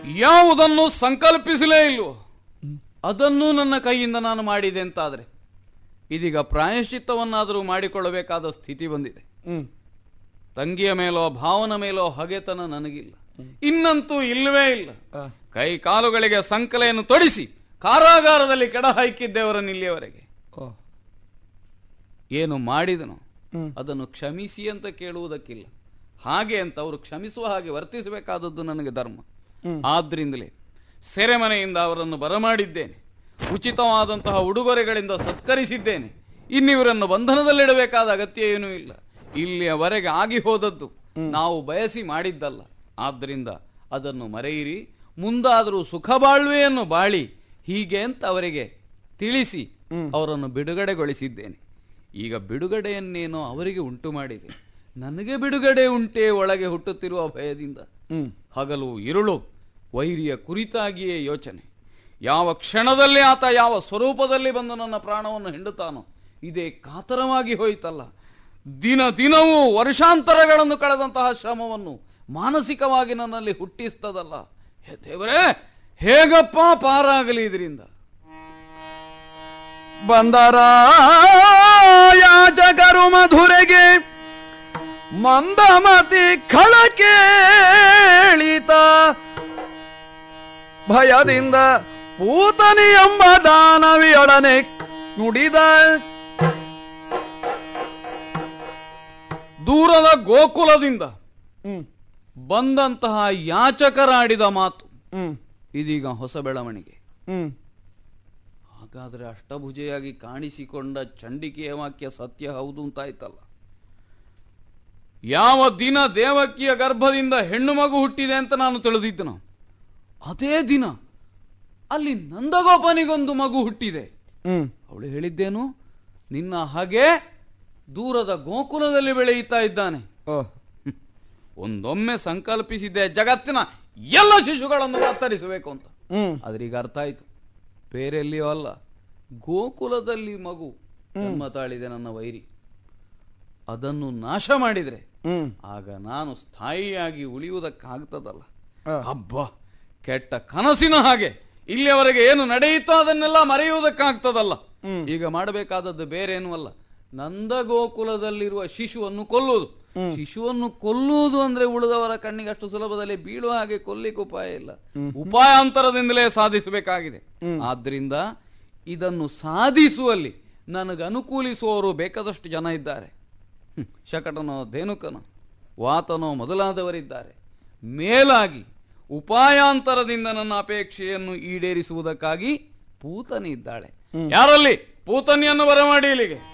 ಯಾವುದನ್ನು ಸಂಕಲ್ಪಿಸಲೇ ಇಲ್ವೋ ಅದನ್ನು ನನ್ನ ಕೈಯಿಂದ ನಾನು ಮಾಡಿದೆ ಅಂತಾದ್ರೆ ಇದೀಗ ಪ್ರಾಯಶ್ಚಿತ್ತವನ್ನಾದರೂ ಮಾಡಿಕೊಳ್ಳಬೇಕಾದ ಸ್ಥಿತಿ ಬಂದಿದೆ ಹ್ಮ್ ತಂಗಿಯ ಮೇಲೋ ಭಾವನ ಮೇಲೋ ಹಗೆತನ ನನಗಿಲ್ಲ ಇನ್ನಂತೂ ಇಲ್ಲವೇ ಇಲ್ಲ ಆ, ಕೈ ಕಾಲುಗಳಿಗೆ ಸಂಕಲೆಯನ್ನು ತೊಡಿಸಿ ಕಾರಾಗಾರದಲ್ಲಿ ಕೆಡ ಹಾಕಿದ್ದೇವರನ್ನು ಇಲ್ಲಿಯವರೆಗೆ ಓ ಏನು ಮಾಡಿದನು ಹ್ಮ್. ಅದನ್ನು ಕ್ಷಮಿಸಿ ಅಂತ ಕೇಳುವುದಕ್ಕಿಲ್ಲ ಹಾಗೆ ಅಂತ ಅವರು ಕ್ಷಮಿಸುವ ಹಾಗೆ ವರ್ತಿಸಬೇಕಾದದ್ದು ನನಗೆ ಧರ್ಮ ಆದ್ರಿಂದಲೇ ಸೆರೆಮನೆಯಿಂದ ಅವರನ್ನು ಬರಮಾಡಿದ್ದೇನೆ ಉಚಿತವಾದಂತಹ ಉಡುಗೊರೆಗಳಿಂದ ಸತ್ಕರಿಸಿದ್ದೇನೆ ಇನ್ನಿವರನ್ನು ಬಂಧನದಲ್ಲಿಡಬೇಕಾದ ಅಗತ್ಯ ಏನೂ ಇಲ್ಲ ಇಲ್ಲಿಯವರೆಗೆ ಆಗಿ ಹೋದದ್ದು ನಾವು ಬಯಸಿ ಮಾಡಿದ್ದಲ್ಲ ಆದ್ರಿಂದ ಅದನ್ನು ಮರೆಯಿರಿ ಮುಂದಾದರೂ ಸುಖ ಬಾಳ್ವೆಯನ್ನು ಬಾಳಿ ಹೀಗೆ ಅಂತ ಅವರಿಗೆ ತಿಳಿಸಿ ಅವರನ್ನು ಬಿಡುಗಡೆಗೊಳಿಸಿದ್ದೇನೆ ಈಗ ಬಿಡುಗಡೆಯನ್ನೇನೋ ಅವರಿಗೆ ಉಂಟು ಮಾಡಿದೆ ನನಗೆ ಬಿಡುಗಡೆ ಉಂಟೇ ಒಳಗೆ ಹುಟ್ಟುತ್ತಿರುವ ಭಯದಿಂದ ಹ್ಮ್ ಹಗಲು ಇರುಳು ವೈರಿಯ ಕುರಿತಾಗಿಯೇ ಯೋಚನೆ ಯಾವ ಕ್ಷಣದಲ್ಲಿ ಆತ ಯಾವ ಸ್ವರೂಪದಲ್ಲಿ ಬಂದು ನನ್ನ ಪ್ರಾಣವನ್ನು ಹಿಂಡುತ್ತಾನೋ ಇದೇ ಕಾತರವಾಗಿ ಹೋಯಿತಲ್ಲ ದಿನ ದಿನವೂ ವರ್ಷಾಂತರಗಳನ್ನು ಕಳೆದಂತಹ ಶ್ರಮವನ್ನು ಮಾನಸಿಕವಾಗಿ ನನ್ನಲ್ಲಿ ಹುಟ್ಟಿಸ್ತದಲ್ಲ ಹೇ ದೇವರೇ ಹೇಗಪ್ಪ ಪಾರಾಗಲಿ ಇದರಿಂದ ಬಂದರ ಯಾಜಕರು ಮಧುರೆಗೆ ಮಂದಮತಿ ಖಳಕೇಳಿತ ಭಯದಿಂದ ಪೂತನಿ ಎಂಬ ದಾನವಿಯೊಡನೆ ನುಡಿದ ದೂರದ ಗೋಕುಲದಿಂದ ಹ್ಮ್ ಬಂದಂತಹ ಯಾಚಕರಾಡಿದ ಮಾತು ಹ್ಮ್ ಇದೀಗ ಹೊಸ ಬೆಳವಣಿಗೆ ಹ್ಮ್ ಹಾಗಾದ್ರೆ ಅಷ್ಟಭುಜೆಯಾಗಿ ಕಾಣಿಸಿಕೊಂಡ ಚಂಡಿಕೆಯ ವಾಕ್ಯ ಸತ್ಯ ಹೌದು ಅಂತಾಯ್ತಲ್ಲ ಯಾವ ದಿನ ದೇವಕಿಯ ಗರ್ಭದಿಂದ ಹೆಣ್ಣು ಮಗು ಹುಟ್ಟಿದೆ ಅಂತ ನಾನು ತಿಳಿದಿದ್ದನು ಅದೇ ದಿನ ಅಲ್ಲಿ ನಂದಗೋಪನಿಗೊಂದು ಮಗು ಹುಟ್ಟಿದೆ ಹ್ಮ್ ಅವಳು ಹೇಳಿದ್ದೇನು ನಿನ್ನ ಹಾಗೆ ದೂರದ ಗೋಕುಲದಲ್ಲಿ ಬೆಳೆಯುತ್ತಾ ಇದ್ದಾನೆ ಓ ಹ್ಮ್. ಒಂದೊಮ್ಮೆ ಸಂಕಲ್ಪಿಸಿದ್ದೆ ಜಗತ್ತಿನ ಎಲ್ಲ ಶಿಶುಗಳನ್ನು ಕತ್ತರಿಸಬೇಕು ಅಂತ ಹ್ಮ್ ಆದ್ರೆ ಈಗ ಅರ್ಥ ಆಯ್ತು ಬೇರೆ ಎಲ್ಲಿಯೋ ಅಲ್ಲ ಗೋಕುಲದಲ್ಲಿ ಮಗು ಜನ್ಮ ತಾಳಿದೆ ನನ್ನ ವೈರಿ ಅದನ್ನು ನಾಶ ಮಾಡಿದ್ರೆ ಹ್ಮ್ ಆಗ ನಾನು ಸ್ಥಾಯಿಯಾಗಿ ಉಳಿಯುವುದಕ್ಕಾಗ್ತದಲ್ಲ ಆ. ಹಬ್ಬ ಕೆಟ್ಟ ಕನಸಿನ ಹಾಗೆ ಇಲ್ಲಿಯವರೆಗೆ ಏನು ನಡೆಯಿತೋ ಅದನ್ನೆಲ್ಲ ಮರೆಯುವುದಕ್ಕಾಗ್ತದಲ್ಲ ಈಗ ಮಾಡಬೇಕಾದದ್ದು ಬೇರೇನೂ ಅಲ್ಲ ನಂದ ಗೋಕುಲದಲ್ಲಿರುವ ಶಿಶುವನ್ನು ಕೊಲ್ಲುವುದು ಶಿಶುವನ್ನು ಕೊಲ್ಲುವುದು ಅಂದ್ರೆ ಉಳಿದವರ ಕಣ್ಣಿಗೆ ಅಷ್ಟು ಸುಲಭದಲ್ಲಿ ಬೀಳುವ ಹಾಗೆ ಕೊಲ್ಲಿಕ್ಕೆ ಉಪಾಯ ಇಲ್ಲ ಉಪಾಯಾಂತರದಿಂದಲೇ ಸಾಧಿಸಬೇಕಾಗಿದೆ ಆದ್ರಿಂದ ಇದನ್ನು ಸಾಧಿಸುವಲ್ಲಿ ನನಗೆ ಅನುಕೂಲಿಸುವವರು ಬೇಕಾದಷ್ಟು ಜನ ಇದ್ದಾರೆ ಹ್ಮ್. ಶಕಟನೋ ಧೇನುಕನೋ ವಾತನೋ ಮೊದಲಾದವರಿದ್ದಾರೆ ಮೇಲಾಗಿ ಉಪಾಯಾಂತರದಿಂದ ನನ್ನ ಅಪೇಕ್ಷೆಯನ್ನು ಈಡೇರಿಸುವುದಕ್ಕಾಗಿ ಪೂತನಿ ಇದ್ದಾಳೆ ಯಾರಲ್ಲಿ ಪೂತನಿಯನ್ನು ಬರಮಾಡಿ ಇಲ್ಲಿಗೆ